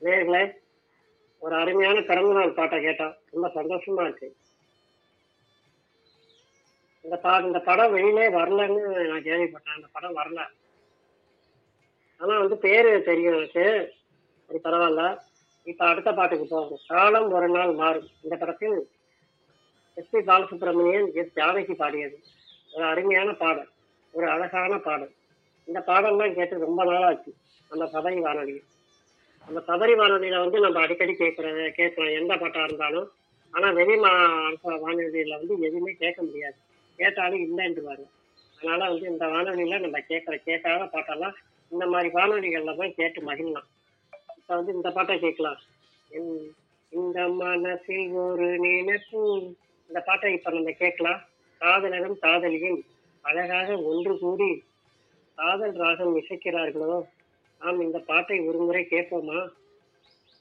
நேர்களே ஒரு அருமையான பிறந்தநாள் பாட்டை கேட்டோம் ரொம்ப சந்தோஷமா இருக்கு இந்த பா இந்த படம் வெளியிலே வரலன்னு நான் கேள்விப்பட்டேன் அந்த படம் வரல ஆனா வந்து பேரு தெரியும் எனக்கு அது பரவாயில்ல இப்ப அடுத்த பாட்டுக்கு போகும் காலம் ஒரு நாள் மாறும் இந்த படத்தில் S P Balasubramaniam S Janaki பாடியது ஒரு அருமையான பாடல் ஒரு அழகான பாடல் இந்த பாடல்லாம் கேட்டு ரொம்ப நாளாச்சு அந்த சபரி வானொலியில் அந்த சபரி வானொலியில வந்து நம்ம அடிக்கடி கேட்கறது கேட்கலாம் எந்த பாட்டா இருந்தாலும் ஆனா வெளி மா வானொலியில வந்து எதுவுமே கேட்க முடியாது கேட்டாலும் இல்லைன்றுவாரு அதனால வந்து இந்த வானொலியில நம்ம கேட்கற கேட்காத பாட்டெல்லாம் இந்த மாதிரி வானொலிகள்ல போய் கேட்டு மகிழலாம் இப்ப வந்து இந்த பாட்டை கேட்கலாம் என்- இந்த மனசில் ஒரு நினைப்பு இந்த பாட்டை இப்ப நம்ம கேட்கலாம் காதலனும் காதலியும் அழகாக ஒன்று கூடி காதல் ராகம் இசைக்கிறார்களோ நாம் இந்த பாட்டை ஒரு முறை கேட்போமா